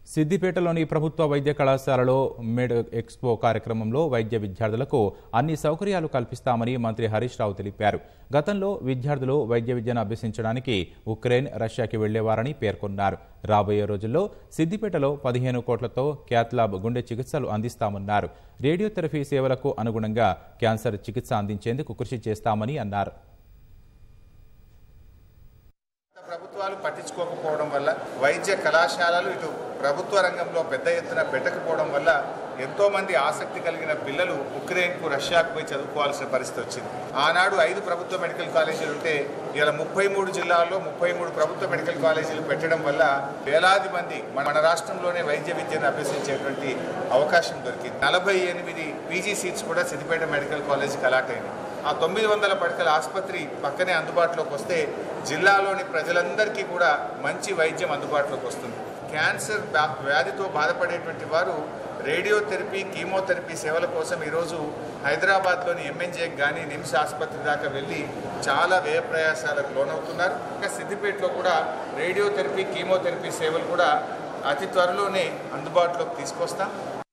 సిద్దిపేటలోని ప్రభుత్వ వైద్య కళాశాలలో మెడ్ ఎక్స్పో కార్యక్రమంలో వైద్య విద్యార్థులకు అన్ని సౌకర్యాలు కల్పిస్తామని మంత్రి హరీష్ రావు తెలిపారు గతంలో విద్యార్థులు వైద్య విద్యను అభ్యసించడానికి ఉక్రెయిన్ రష్యాకి వెళ్లేవారని పేర్కొన్నారు రాబోయే రోజుల్లో సిద్దిపేటలో పదిహేను కోట్లతో క్యాథ్లాబ్ గుండె చికిత్సలు అందిస్తామన్నారు రేడియోథెరపీ సేవలకు అనుగుణంగా క్యాన్సర్ చికిత్స అందించేందుకు కృషి చేస్తామని అన్నారు ప్రభుత్వాలు పట్టించుకోకపోవడం వల్ల వైద్య కళాశాలలు ఇటు ప్రభుత్వ రంగంలో పెద్ద ఎత్తున పెట్టకపోవడం వల్ల ఎంతో మంది ఆసక్తి కలిగిన పిల్లలు ఉక్రెయిన్కు రష్యాకు పోయి చదువుకోవాల్సిన పరిస్థితి వచ్చింది ఆనాడు ఐదు ప్రభుత్వ మెడికల్ కాలేజీలు ఉంటే ఇలా ముప్పై మూడు జిల్లాల్లో ముప్పై మూడు ప్రభుత్వ మెడికల్ కాలేజీలు పెట్టడం వల్ల వేలాది మంది మన రాష్ట్రంలోనే వైద్య విద్యను అభ్యసించేటువంటి అవకాశం దొరికింది నలభై ఎనిమిది పీజీ సీట్స్ కూడా సిద్దిపేట మెడికల్ కాలేజీకి అలాట్ అయినాయి ఆ తొమ్మిది వందల పడకల ఆసుపత్రి పక్కనే అందుబాటులోకి వస్తే జిల్లాలోని ప్రజలందరికీ కూడా మంచి వైద్యం అందుబాటులోకి వస్తుంది క్యాన్సర్ వ్యా- వ్యాధితో బాధపడేటువంటి వారు రేడియోథెరపీ కీమోథెరపీ సేవల కోసం ఈరోజు హైదరాబాద్లోని ఎంఎన్జేకి కానీ నిమ్స్ ఆసుపత్రి దాకా వెళ్ళి చాలా వ్యయ ప్రయాసాలకు లోనవుతున్నారు ఇంకా సిద్దిపేటలో కూడా రేడియోథెరపీ కీమోథెరపీ సేవలు కూడా అతి త్వరలోనే అందుబాటులోకి తీసుకొస్తాం